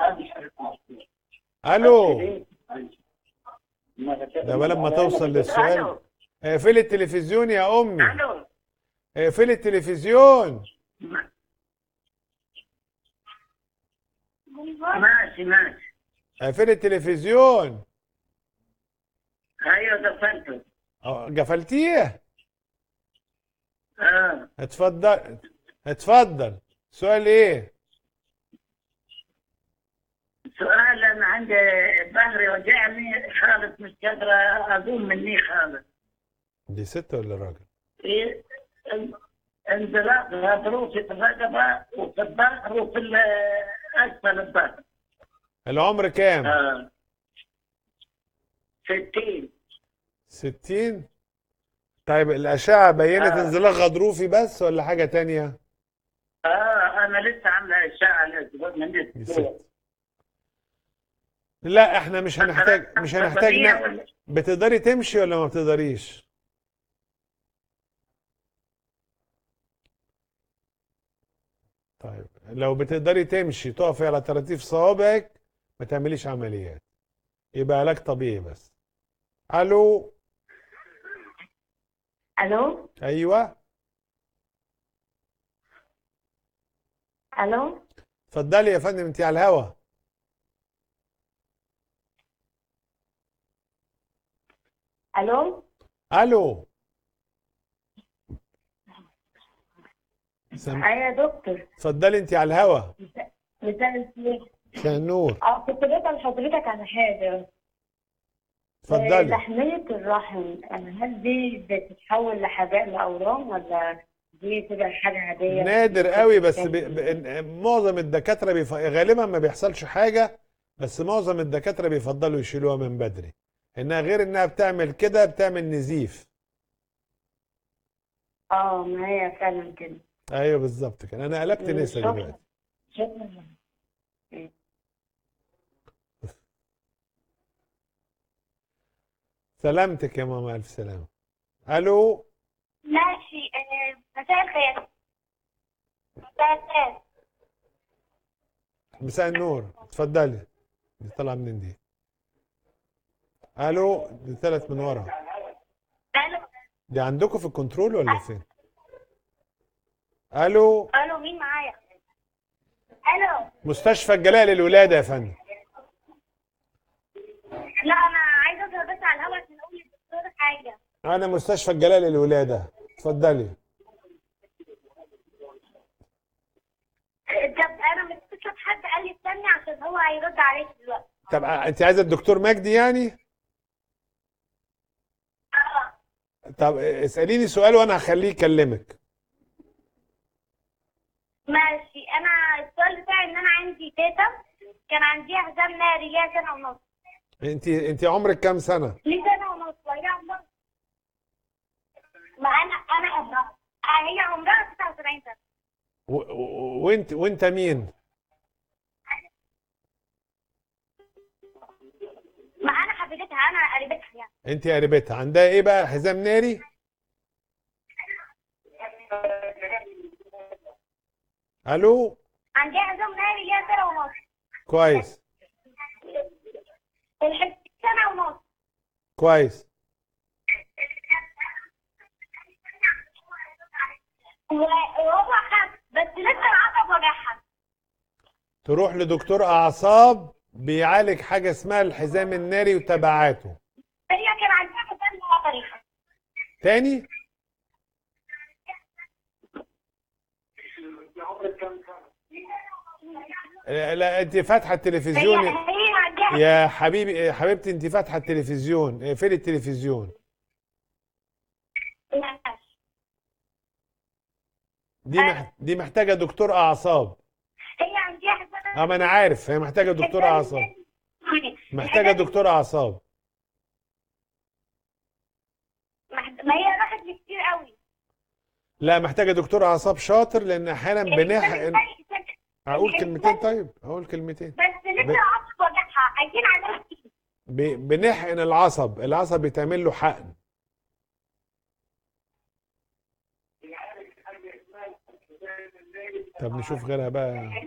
الو ده بقى لما توصل للسؤال الو اقفلي التلفزيون يا امي الو اقفلي التلفزيون ماشي ماشي اقفلي التلفزيون ايوه دفنته اه، قفلتيه اه اتفضل اتفضل سؤال ايه سؤال انا عندي ظهري وجعني خالص مش قادره اقوم مني خالص دي ست ولا راجل إيه، ان- انزلاق غضروفي في الرقبه وفي الظهر وفي ال- اسفل الظهر العمر كام اه 60 ستين طيب الأشعة بينت آه. انزلاق غضروفي بس ولا حاجة تانية اه انا لسه عامله اشعه الاسبوع من دي اسبوع ست لا احنا مش هنحتاج مش هنحتاج ن... بتقدري تمشي ولا ما بتقدريش طيب لو بتقدري تمشي تقفي على طراطيف صوابعك ما تعمليش عمليات يبقى علاج طبيعي بس الو الو ايوه الو اتفضلي يا فندم انت على الهوا الو الو سم... ايوه يا دكتور اتفضلي انت على الهوا مساء الخير مساء النور اه كنت بسأل حضرتك على حاجة آه، اتفضلي لحمية الرحم آه، هل دي بتتحول لحاجات لأورام ولا دي تبقى حاجة عادية؟ نادر قوي بس ب... ب... معظم الدكاترة بيف... غالبا ما بيحصلش حاجة بس معظم الدكاترة بيفضلوا يشيلوها من بدري انها غير انها بتعمل كده بتعمل نزيف اه ما هي فعلا كده ايوه بالظبط كده انا قلبت مم، نسا شكراً. دلوقتي شكرا سلامتك يا ماما الف سلامة الو ماشي آه، مساء الخير مساء الخير مساء النور اتفضلي دي طالعة منين دي الو دي طلعت من ورا الو دي عندكم في الكنترول ولا فين الو الو مين معايا الو مستشفى الجلاء للولادة يا فندم لا انا عايزه اظهر بس على الهوا عشان اقول للدكتور حاجه انا مستشفى الجلاء للولادة اتفضلي طب انا متصله بحد قال لي استني عشان هو هيرد عليك دلوقتي طب انت عايزة الدكتور مجدي يعني اه طب اسأليني سؤال وانا هخليه يكلمك ماشي انا السؤال بتاعي ان انا عندي تيتا كان عنديها حزام ناري ليها سنه ونص انت انت عمرك كام سنة ليه سنه ونص وهي عمرها ما انا انا عمرها آه، هي عمرها 79 سنه و... و... وانت وانت مين ما انا حفيدتها انا قريبتها يعني انت قريبتها عندها ايه بقى حزام ناري الو عندها حزام ناري ليها سنه ونص كويس الحزام سنه ونص كويس و- وهو خف بس لسه العصب وجعها تروح لدكتور اعصاب بيعالج حاجة اسمها الحزام الناري وتبعاته هي كان عندها حزام ناري تاني لا لا، انت فاتحه هي التلفزيون هي عندها يا حبيبي يا حبيبتي انت فاتحه التلفزيون اقفلي التلفزيون دي مح... دي محتاجه دكتور اعصاب هي عندها حزام اه ما انا عارف هي محتاجه دكتور اعصاب محتاجه دكتور اعصاب ما هي راحت لي كتير قوي لا محتاجه دكتور اعصاب شاطر لان احيانا بنحقن اقول كلمتين طيب اقول كلمتين بس لسه العصب وجعها عايزين علاج ب... بنحقن العصب العصب بيتعمل له حقن طب نشوف غيرها بقى